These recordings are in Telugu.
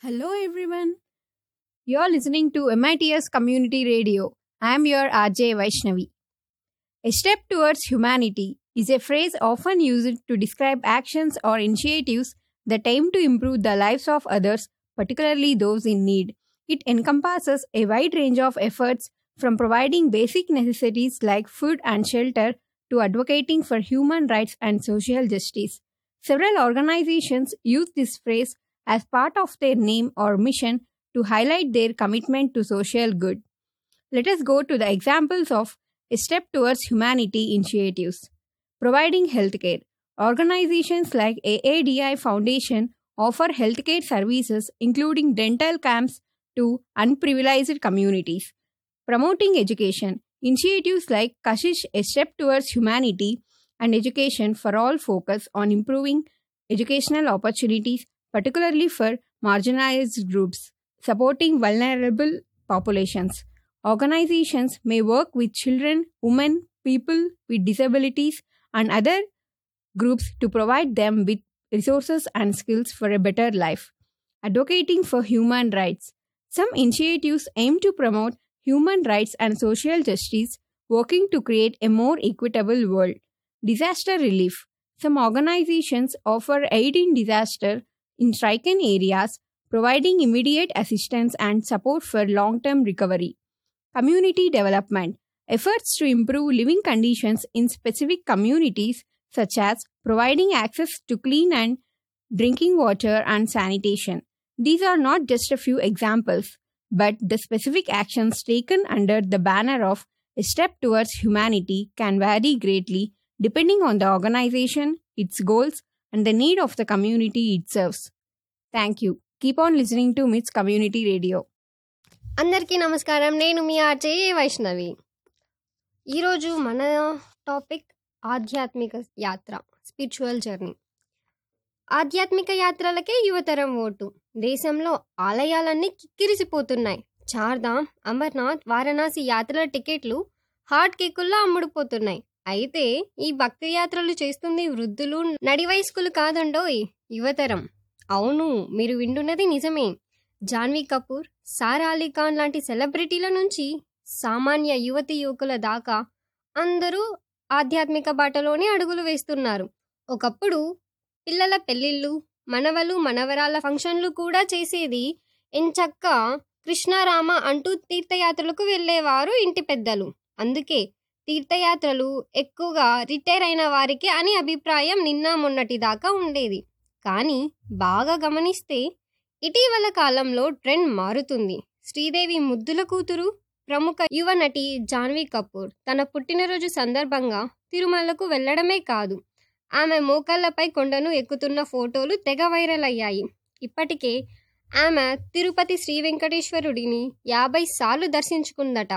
Hello, everyone. You're listening to MITS Community Radio. I'm your RJ Vaishnavi. A step towards humanity is a phrase often used to describe actions or initiatives that aim to improve the lives of others, particularly those in need. It encompasses a wide range of efforts from providing basic necessities like food and shelter to advocating for human rights and social justice. Several organizations use this phrase as part of their name or mission to highlight their commitment to social good. Let us go to the examples of a step towards humanity initiatives. Providing healthcare. Organizations like AADI Foundation offer healthcare services including dental camps to unprivileged communities. Promoting education. Initiatives like Kashish A Step Towards Humanity and Education for All focus on improving educational opportunities, particularly for marginalized groups, supporting vulnerable populations. Organizations may work with children, women, people with disabilities, and other groups to provide them with resources and skills for a better life. Advocating for human rights. Some initiatives aim to promote human rights and social justice, working to create a more equitable world. Disaster relief. Some organizations offer aid in disaster in stricken areas, providing immediate assistance and support for long term recovery. Community development. Efforts to improve living conditions in specific communities, such as providing access to clean and drinking water and sanitation. These are not just a few examples, but the specific actions taken under the banner of a step towards humanity can vary greatly depending on the organization, its goals, and the need of the community it serves. Thank you. Keep on listening to MITS Community Radio. అందరికీ నమస్కారం నేను మీ ఆర్జే వైష్ణవి ఈరోజు మన టాపిక్ ఆధ్యాత్మిక యాత్ర స్పిరిచువల్ జర్నీ ఆధ్యాత్మిక యాత్రలకే యువతరం ఓటు దేశంలో ఆలయాలన్నీ కిక్కిరిసిపోతున్నాయి చార్ధామ్ అమర్నాథ్ వారణాసి యాత్రల టికెట్లు హాట్ కేకుల్లో అమ్ముడుపోతున్నాయి అయితే ఈ భక్తి యాత్రలు చేస్తుంది వృద్ధులు నడి వయస్కులు కాదండోయ్ యువతరం అవును మీరు వింటున్నది నిజమే జాన్వీ కపూర్ సారా అలీ ఖాన్ లాంటి సెలబ్రిటీల నుంచి సామాన్య యువతి యువకుల దాకా అందరూ ఆధ్యాత్మిక బాటలోనే అడుగులు వేస్తున్నారు ఒకప్పుడు పిల్లల పెళ్ళిళ్ళు మనవలు మనవరాల ఫంక్షన్లు కూడా చేసేది ఎంచక్క కృష్ణారామ అంటూ తీర్థయాత్రలకు వెళ్ళేవారు ఇంటి పెద్దలు అందుకే తీర్థయాత్రలు ఎక్కువగా రిటైర్ అయిన వారికి అని అభిప్రాయం నిన్న మొన్నటి దాకా ఉండేది కానీ బాగా గమనిస్తే ఇటీవల కాలంలో ట్రెండ్ మారుతుంది శ్రీదేవి ముద్దుల కూతురు ప్రముఖ యువ నటి జాన్వీ కపూర్ తన పుట్టినరోజు సందర్భంగా తిరుమలకు వెళ్లడమే కాదు ఆమె మోకాళ్లపై కొండను ఎక్కుతున్న ఫోటోలు తెగ వైరల్ అయ్యాయి ఇప్పటికే ఆమె తిరుపతి శ్రీ వెంకటేశ్వరుడిని యాభై సార్లు దర్శించుకుందట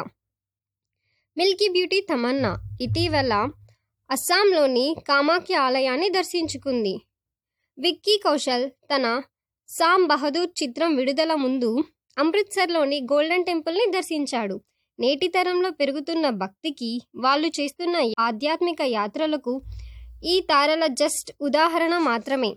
మిల్కీ బ్యూటీ తమన్నా ఇటీవల అస్సాంలోని కామాఖ్య ఆలయాన్ని దర్శించుకుంది విక్కీ కౌశల్ తన సామ్ బహదూర్ చిత్రం విడుదల ముందు అమృత్సర్లోని గోల్డెన్ టెంపుల్ని దర్శించాడు నేటి తరంలో పెరుగుతున్న భక్తికి వాళ్ళు చేస్తున్న ఆధ్యాత్మిక యాత్రలకు ఈ తారల జస్ట్ ఉదాహరణ మాత్రమే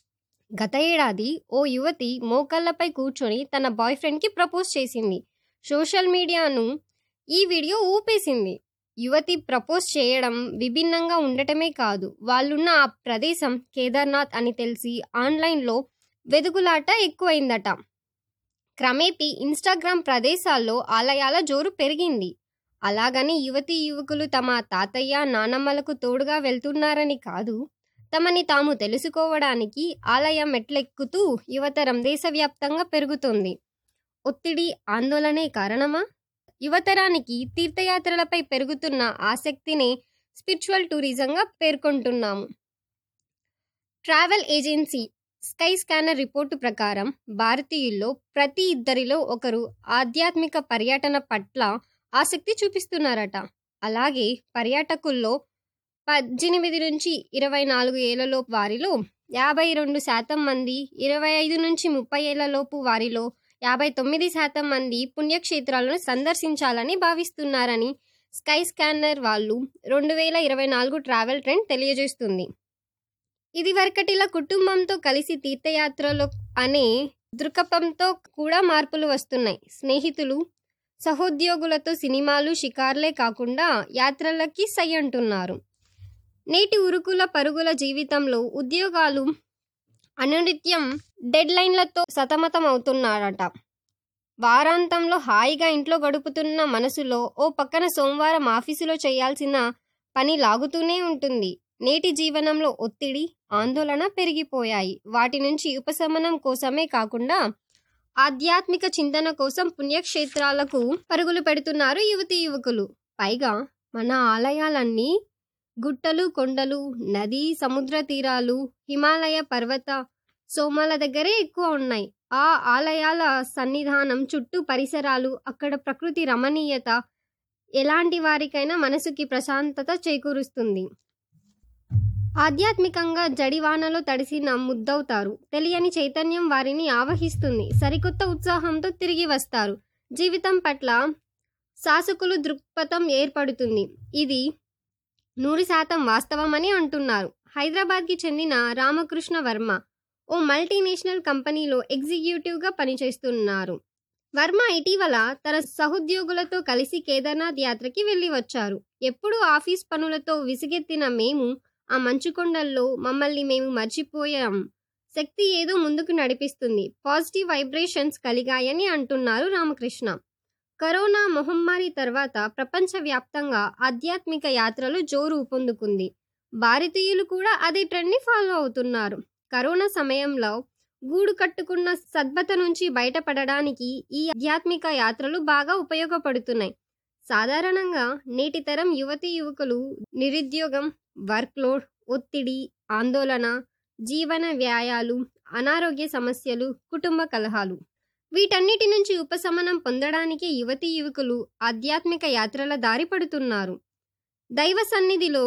గత ఏడాది ఓ యువతి మోకాళ్లపై కూర్చొని తన బాయ్ ఫ్రెండ్కి ప్రపోజ్ చేసింది సోషల్ మీడియాను ఈ వీడియో ఊపేసింది యువతి ప్రపోజ్ చేయడం విభిన్నంగా ఉండటమే కాదు వాళ్ళున్న ఆ ప్రదేశం కేదార్నాథ్ అని తెలిసి ఆన్లైన్లో వెదుగులాట ఎక్కువైందట క్రమేపీ ఇన్స్టాగ్రామ్ ప్రదేశాల్లో ఆలయాల జోరు పెరిగింది అలాగని యువతి యువకులు తమ తాతయ్య నానమ్మలకు తోడుగా వెళ్తున్నారని కాదు తమని తాము తెలుసుకోవడానికి ఆలయ మెట్లెక్కుతూ యువతరం దేశవ్యాప్తంగా పెరుగుతుంది ఒత్తిడి ఆందోళనే కారణమా యువతరానికి తీర్థయాత్రలపై పెరుగుతున్న ఆసక్తినే స్పిరిచువల్ టూరిజంగా పేర్కొంటున్నాము travel agency Skyscanner report ప్రకారం భారతీయుల్లో ప్రతి ఇద్దరిలో ఒకరు ఆధ్యాత్మిక పర్యటన పట్ల ఆసక్తి చూపిస్తున్నారట అలాగే పర్యాటకుల్లో పద్దెనిమిది నుంచి ఇరవై నాలుగు ఏళ్లలోపు వారిలో యాభై రెండు శాతం మంది ఇరవై ఐదు నుంచి ముప్పై ఏళ్లలోపు వారిలో యాభై తొమ్మిది శాతం మంది పుణ్యక్షేత్రాలను సందర్శించాలని భావిస్తున్నారని స్కై స్కానర్ వాళ్ళు రెండు వేల ఇరవై నాలుగు ట్రావెల్ ట్రెండ్ తెలియజేస్తుంది ఇది వరకటిలా కుటుంబంతో కలిసి తీర్థయాత్రలు అనే దృక్పథంతో కూడా మార్పులు వస్తున్నాయి స్నేహితులు సహోద్యోగులతో సినిమాలు షికార్లే కాకుండా యాత్రలకి సై అంటున్నారు నేటి ఉరుకుల పరుగుల జీవితంలో ఉద్యోగాలు అనునిత్యం డెడ్ లైన్లతో సతమతం అవుతున్నారట వారాంతంలో హాయిగా ఇంట్లో గడుపుతున్న మనసులో ఓ పక్కన సోమవారం ఆఫీసులో చేయాల్సిన పని లాగుతూనే ఉంటుంది నేటి జీవనంలో ఒత్తిడి ఆందోళన పెరిగిపోయాయి వాటి నుంచి ఉపశమనం కోసమే కాకుండా ఆధ్యాత్మిక చింతన కోసం పుణ్యక్షేత్రాలకు పరుగులు పెడుతున్నారు యువతి యువకులు పైగా మన ఆలయాలన్నీ గుట్టలు కొండలు నది సముద్ర తీరాలు హిమాలయ పర్వత సోమాల దగ్గరే ఎక్కువ ఉన్నాయి ఆ ఆలయాల సన్నిధానం చుట్టూ పరిసరాలు అక్కడ ప్రకృతి రమణీయత ఎలాంటి వారికైనా మనసుకి ప్రశాంతత చేకూరుస్తుంది ఆధ్యాత్మికంగా జడివానలో తడిసిన ముద్దవుతారు తెలియని చైతన్యం వారిని ఆవహిస్తుంది సరికొత్త ఉత్సాహంతో తిరిగి వస్తారు జీవితం పట్ల శాసకులు దృక్పథం ఏర్పడుతుంది ఇది నూరు శాతం వాస్తవమని అంటున్నారు హైదరాబాద్కి చెందిన రామకృష్ణ వర్మ ఓ మల్టీనేషనల్ కంపెనీలో ఎగ్జిక్యూటివ్గా పనిచేస్తున్నారు వర్మ ఇటీవల తన సహోద్యోగులతో కలిసి కేదార్నాథ్ యాత్రకి వెళ్ళి వచ్చారు ఎప్పుడు ఆఫీస్ పనులతో విసిగెత్తిన మేము ఆ మంచుకొండల్లో మమ్మల్ని మేము మర్చిపోయాం శక్తి ఏదో ముందుకు నడిపిస్తుంది పాజిటివ్ వైబ్రేషన్స్ కలిగాయని అంటున్నారు రామకృష్ణ కరోనా మహమ్మారి తర్వాత ప్రపంచవ్యాప్తంగా ఆధ్యాత్మిక యాత్రలు జోరు ఊపందుకుంది భారతీయులు కూడా అదే ట్రెండ్ని ఫాలో అవుతున్నారు కరోనా సమయంలో గూడు కట్టుకున్న సద్భత నుంచి బయటపడడానికి ఈ ఆధ్యాత్మిక యాత్రలు బాగా ఉపయోగపడుతున్నాయి సాధారణంగా నేటి తరం యువతి యువకులు నిరుద్యోగం వర్క్లోడ్ ఒత్తిడి ఆందోళన జీవన వ్యాయాలు అనారోగ్య సమస్యలు కుటుంబ కలహాలు వీటన్నిటి నుంచి ఉపశమనం పొందడానికి యువతి యువకులు ఆధ్యాత్మిక యాత్రల దారి పడుతున్నారు దైవ సన్నిధిలో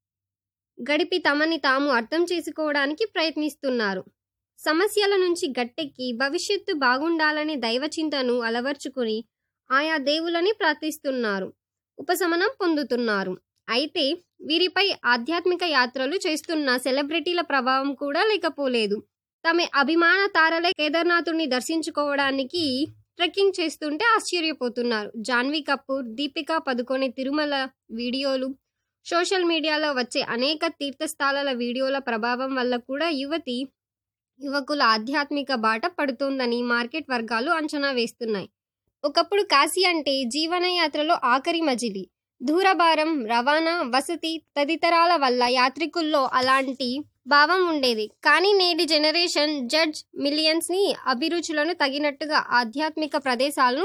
గడిపి తమని తాము అర్థం చేసుకోవడానికి ప్రయత్నిస్తున్నారు సమస్యల నుంచి గట్టెక్కి భవిష్యత్తు బాగుండాలనే దైవ చింతను అలవర్చుకుని ఆయా దేవులని ప్రార్థిస్తున్నారు ఉపశమనం పొందుతున్నారు అయితే వీరిపై ఆధ్యాత్మిక యాత్రలు చేస్తున్న సెలబ్రిటీల ప్రభావం కూడా లేకపోలేదు తమ అభిమాన తారలే కేదార్నాథుని దర్శించుకోవడానికి ట్రెక్కింగ్ చేస్తుంటే ఆశ్చర్యపోతున్నారు జాన్వీ కపూర్ దీపికా పదుకొనే తిరుమల వీడియోలు సోషల్ మీడియాలో వచ్చే అనేక తీర్థస్థలాల వీడియోల ప్రభావం వల్ల కూడా యువతి యువకుల ఆధ్యాత్మిక బాట పడుతోందని మార్కెట్ వర్గాలు అంచనా వేస్తున్నాయి ఒకప్పుడు కాశీ అంటే జీవనయాత్రలో ఆఖరి మజిలి దూరభారం రవాణా వసతి తదితరాల వల్ల యాత్రికుల్లో అలాంటి భావం ఉండేది కానీ నేటి జనరేషన్ జడ్జ్ మిలియన్స్ ని అభిరుచులను తగినట్టుగా ఆధ్యాత్మిక ప్రదేశాలను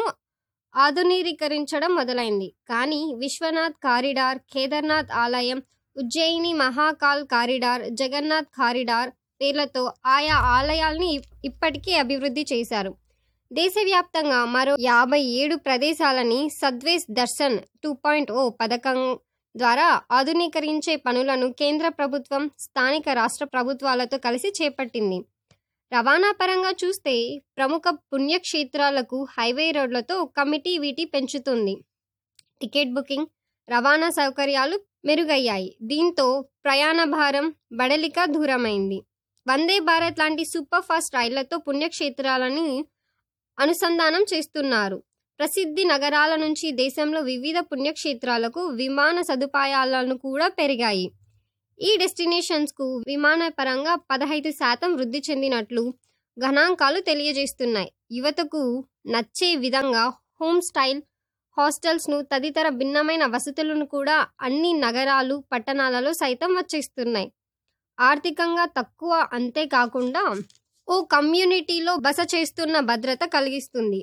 ఆధునీకరించడం మొదలైంది కానీ విశ్వనాథ్ కారిడార్ కేదార్నాథ్ ఆలయం ఉజ్జయిని మహాకాల్ కారిడార్ జగన్నాథ్ కారిడార్ పేర్లతో ఆయా ఆలయాల్ని ఇప్పటికే అభివృద్ధి చేశారు దేశవ్యాప్తంగా మరో యాభై ఏడు ప్రదేశాలని Swadesh Darshan two point O పథకం ద్వారా ఆధునీకరించే పనులను కేంద్ర ప్రభుత్వం స్థానిక రాష్ట్ర ప్రభుత్వాలతో కలిసి చేపట్టింది రవాణా పరంగా చూస్తే ప్రముఖ పుణ్యక్షేత్రాలకు హైవే రోడ్లతో కమిటీ వీటి పెంచుతుంది టికెట్ బుకింగ్ రవాణా సౌకర్యాలు మెరుగయ్యాయి దీంతో ప్రయాణ భారం బడలిక దూరమైంది వందే భారత్ లాంటి సూపర్ ఫాస్ట్ రైళ్లతో పుణ్యక్షేత్రాలని అనుసంధానం చేస్తున్నారు ప్రసిద్ధి నగరాల నుంచి దేశంలో వివిధ పుణ్యక్షేత్రాలకు విమాన సదుపాయాలను కూడా పెరిగాయి ఈ డెస్టినేషన్స్కు విమానపరంగా పదహైదు శాతం వృద్ధి చెందినట్లు గణాంకాలు తెలియజేస్తున్నాయి యువతకు నచ్చే విధంగా హోమ్ స్టైల్ హాస్టల్స్ను తదితర భిన్నమైన వసతులను కూడా అన్ని నగరాలు పట్టణాలలో సైతం వచ్చేస్తున్నాయి ఆర్థికంగా తక్కువ అంతేకాకుండా ఓ కమ్యూనిటీలో బస చేస్తున్న భద్రత కలిగిస్తుంది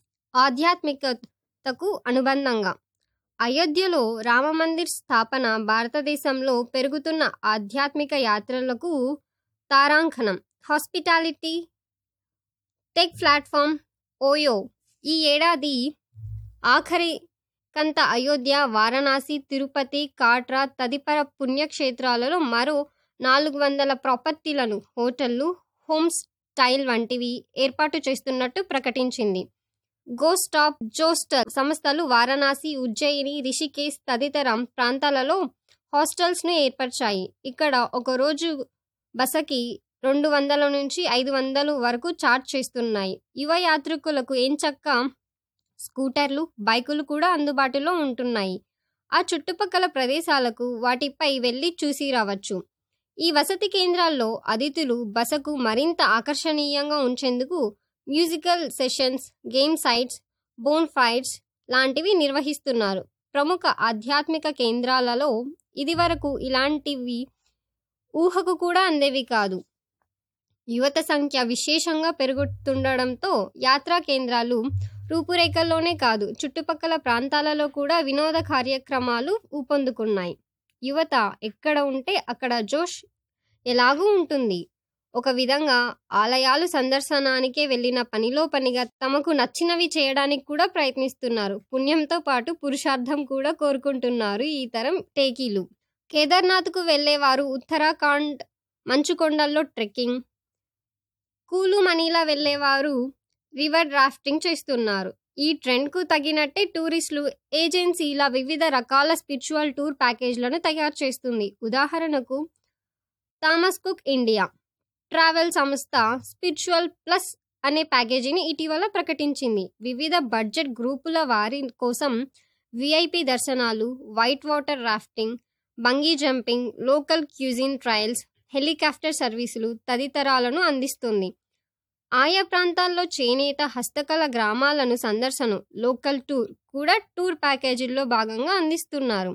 ఆధ్యాత్మికతకు అనుబంధంగా అయోధ్యలో రామమందిర్ స్థాపన భారతదేశంలో పెరుగుతున్న ఆధ్యాత్మిక యాత్రలకు తారాంకణం హాస్పిటాలిటీ టెక్ ప్లాట్ఫామ్ ఓయో ఈ ఏడాది ఆఖరి కంత అయోధ్య వారణాసి తిరుపతి కాట్రా తదితర పుణ్యక్షేత్రాలలో మరో నాలుగు వందల ప్రాపర్టీలను హోటళ్లు హోమ్ స్టైల్ వంటివి ఏర్పాటు చేస్తున్నట్టు ప్రకటించింది గో స్టాప్ జోస్టర్ సంస్థలు వారణాసి ఉజ్జయిని రిషికేశ్ తదితర ప్రాంతాలలో హాస్టల్స్ను ఏర్పరిచాయి ఇక్కడ ఒక రోజు బసకి రెండు వందల నుంచి ఐదు వందలు వరకు చార్జ్ చేస్తున్నాయి యువ యాత్రికులకు ఎంచక్క స్కూటర్లు బైకులు కూడా అందుబాటులో ఉంటున్నాయి ఆ చుట్టుపక్కల ప్రదేశాలకు వాటిపై వెళ్ళి చూసి రావచ్చు ఈ వసతి కేంద్రాల్లో అతిథులు బసకు మరింత ఆకర్షణీయంగా ఉంచేందుకు musical sessions game sites bonfires లాంటివి నిర్వహిస్తున్నారు ప్రముఖ ఆధ్యాత్మిక కేంద్రాలలో ఇదివరకు ఇలాంటివి ఊహకు కూడా అందేవి కాదు యువత సంఖ్య విశేషంగా పెరుగుతుండడంతో యాత్రా కేంద్రాలు రూపురేఖల్లోనే కాదు చుట్టుపక్కల ప్రాంతాలలో కూడా వినోద కార్యక్రమాలు ఊపందుకున్నాయి యువత ఎక్కడ ఉంటే అక్కడ జోష్ ఎలాగూ ఉంటుంది ఒక విధంగా ఆలయాలు సందర్శనానికే వెళ్ళిన పనిలో పనిగా తమకు నచ్చినవి చేయడానికి కూడా ప్రయత్నిస్తున్నారు పుణ్యంతో పాటు పురుషార్థం కూడా కోరుకుంటున్నారు ఈ తరం టేకీలు కేదార్నాథ్కు వెళ్ళేవారు ఉత్తరాఖండ్ మంచుకొండల్లో ట్రెక్కింగ్ కూలు మనీలా వెళ్ళేవారు రివర్ రాఫ్టింగ్ చేస్తున్నారు ఈ ట్రెండ్కు తగినట్టే టూరిస్టులు ఏజెన్సీల వివిధ రకాల స్పిరిచువల్ టూర్ ప్యాకేజ్లను తయారు చేస్తుంది ఉదాహరణకు థామస్ కుక్ ఇండియా ట్రావెల్ సంస్థ స్పిరిచువల్ ప్లస్ అనే ప్యాకేజీని ఇటీవల ప్రకటించింది వివిధ బడ్జెట్ గ్రూపుల వారి కోసం విఐపి దర్శనాలు white water rafting bungee jumping local cuisine trails helicopter సర్వీసులు తదితరాలను అందిస్తుంది ఆయా ప్రాంతాల్లో చేనేత హస్తకళ గ్రామాలను సందర్శన లోకల్ టూర్ కూడా టూర్ ప్యాకేజీల్లో భాగంగా అందిస్తున్నారు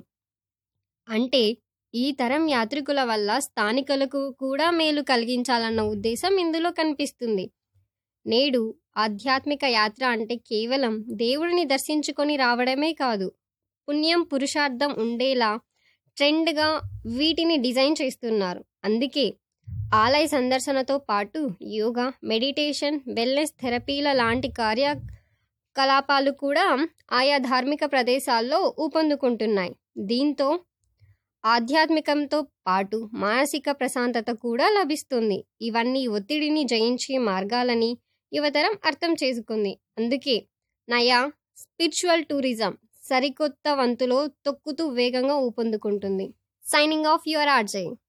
అంటే ఈ తరం యాత్రికుల వల్ల స్థానికులకు కూడా మేలు కలిగించాలన్న ఉద్దేశం ఇందులో కనిపిస్తుంది నేడు ఆధ్యాత్మిక యాత్ర అంటే కేవలం దేవుడిని దర్శించుకొని రావడమే కాదు పుణ్యం పురుషార్థం ఉండేలా ట్రెండ్గా వీటిని డిజైన్ చేస్తున్నారు అందుకే ఆలయ సందర్శనతో పాటు యోగా మెడిటేషన్ వెల్నెస్ థెరపీల లాంటి కార్యకలాపాలు కూడా ఆయా ధార్మిక ప్రదేశాల్లో ఊపందుకుంటున్నాయి దీంతో ఆధ్యాత్మికంతో పాటు మానసిక ప్రశాంతత కూడా లభిస్తుంది ఇవన్నీ ఒత్తిడిని జయించే మార్గాలని యువతరం అర్థం చేసుకుంది అందుకే నయా స్పిరిచువల్ టూరిజం సరికొత్త వంతులో తొక్కుతూ వేగంగా ఊపందుకుంటుంది సైనింగ్ ఆఫ్ యువర్ ఆర్జయ్